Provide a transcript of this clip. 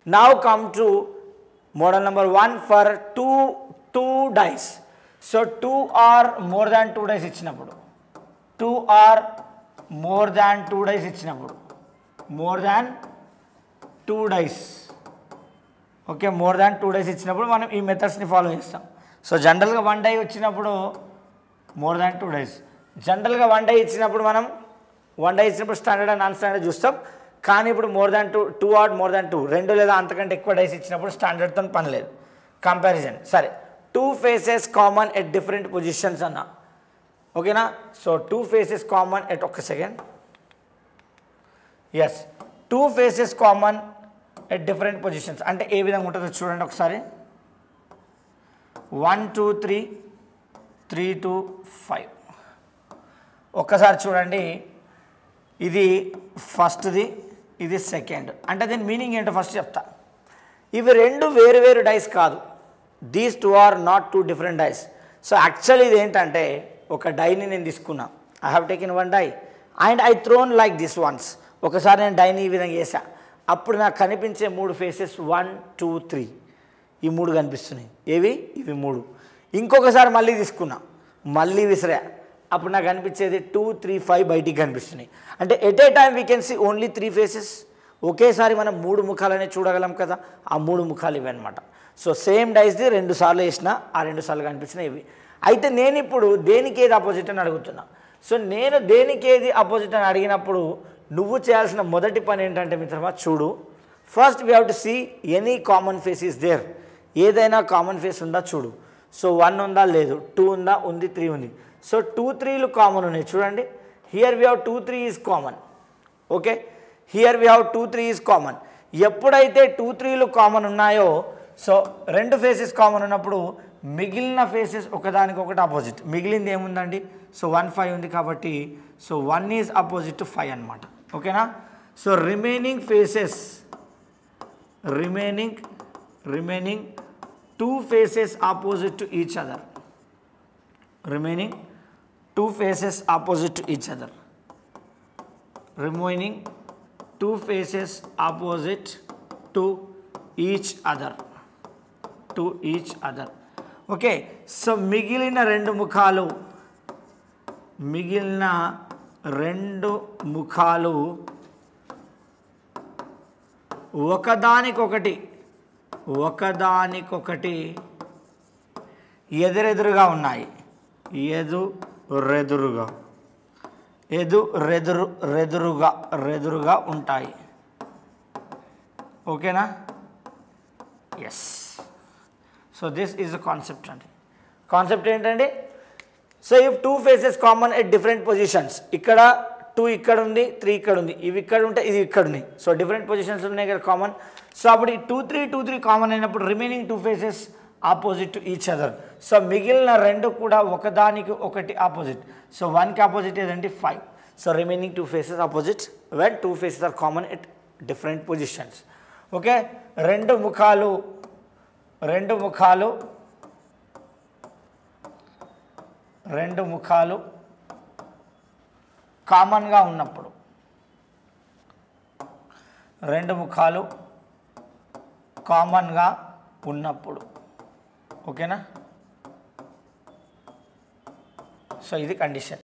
now come to model number one for two two dice so two or more than two dice ఇచ్చినప్పుడు two or more than two dice ఇచ్చినప్పుడు more than two dice okay more than two days ఇచ్చినప్పుడు మనం ఈ మెథడ్స్ని follow చేస్తాం so జనరల్గా one day వచ్చినప్పుడు more than two days జనరల్గా వన్ డే ఇచ్చినప్పుడు మనం వన్ డే ఇచ్చినప్పుడు స్టాండర్డ్ అండ్ నాన్ స్టాండర్డ్ చూస్తాం కానీ ఇప్పుడు more than two two or more than two రెండు లేదా అంతకంటే ఎక్కువ డేస్ ఇచ్చినప్పుడు స్టాండర్డ్తో పని లేదు కంపారిజన్ సరే two faces common at different positions అన్న ఓకేనా so two faces common at ఒక్క second yes two faces common at different positions అంటే ఏ విధంగా ఉంటుందో చూడండి ఒకసారి one two three three two five ఒక్కసారి చూడండి ఇది ఫస్ట్ది ఇది సెకండ్ అంటే దీని మీనింగ్ ఏంటో ఫస్ట్ చెప్తా ఇవి రెండు వేరు వేరు డైస్ కాదు these two are not two different dice so actually ఇది ఏంటంటే ఒక డైని నేను తీసుకున్నా I have taken one die and I thrown like this once ఒకసారి నేను డైని ఈ విధంగా వేసా అప్పుడు నాకు కనిపించే మూడు ఫేసెస్ వన్ టూ త్రీ ఈ మూడు కనిపిస్తున్నాయి ఏవి ఇవి మూడు ఇంకొకసారి మళ్ళీ తీసుకున్నా మళ్ళీ విసిరా అప్పుడు నాకు కనిపించేది టూ త్రీ ఫైవ్ బయటికి కనిపిస్తున్నాయి అంటే at a time we can see only three faces ఒకేసారి మనం మూడు ముఖాలనే చూడగలం కదా ఆ మూడు ముఖాలు ఇవి అనమాట సో సేమ్ డైస్ది రెండు సార్లు వేసిన ఆ రెండు సార్లు కనిపించినాయి ఇవి అయితే నేను ఇప్పుడు దేనికి ఏది ఆపోజిట్ అని అడుగుతున్నా సో నేను దేనికి ఏది ఆపోజిట్ అని అడిగినప్పుడు నువ్వు చేయాల్సిన మొదటి పని ఏంటంటే మిత్రమా చూడు first we have to see any common face is there ఏదైనా కామన్ ఫేస్ ఉందా చూడు సో వన్ ఉందా లేదు టూ ఉందా ఉంది త్రీ ఉంది సో టూ త్రీలు కామన్ ఉన్నాయి చూడండి here we have two three is common okay here we have two three is common ఎప్పుడైతే టూ త్రీలు కామన్ ఉన్నాయో సో రెండు ఫేసెస్ కామన్ ఉన్నప్పుడు మిగిలిన ఫేసెస్ ఒకదానికొకటి ఆపోజిట్ మిగిలింది ఏముందండి సో వన్ ఫైవ్ ఉంది కాబట్టి so one is opposite to five అనమాట ఓకేనా so remaining faces remaining remaining two faces opposite to each other remaining two faces opposite to each other remaining two faces opposite to each other to each other okay so మిగిలిన రెండు ముఖాలు మిగిలిన రెండు ముఖాలు ఒకదానికొకటి ఒకదానికొకటి ఎదురెదురుగా ఉన్నాయి ఎదురెదురుగా ఎదు రెదురు రెదురుగా రెదురుగా ఉంటాయి ఓకేనా yes so this is a concept అండి కాన్సెప్ట్ ఏంటండి so if two faces common at different positions ఇక్కడ టూ ఇక్కడ ఉంది త్రీ ఇక్కడ ఉంది ఇవి ఇక్కడ ఉంటే ఇది ఇక్కడ ఉన్నాయి సో డిఫరెంట్ పొజిషన్స్ ఉన్నాయి కదా కామన్ సో అప్పుడు ఈ two three two three common అయినప్పుడు remaining two faces opposite to each other so మిగిలిన రెండు కూడా ఒకదానికి ఒకటి ఆపోజిట్ సో వన్కి ఆపోజిట్ ఏదండి five so remaining two faces opposite when two faces are common at different positions okay రెండు ముఖాలు రెండు ముఖాలు రెండు ముఖాలు కామన్గా ఉన్నప్పుడు రెండు ముఖాలు కామన్గా ఉన్నప్పుడు ఓకేనా సో ఇది కండిషన్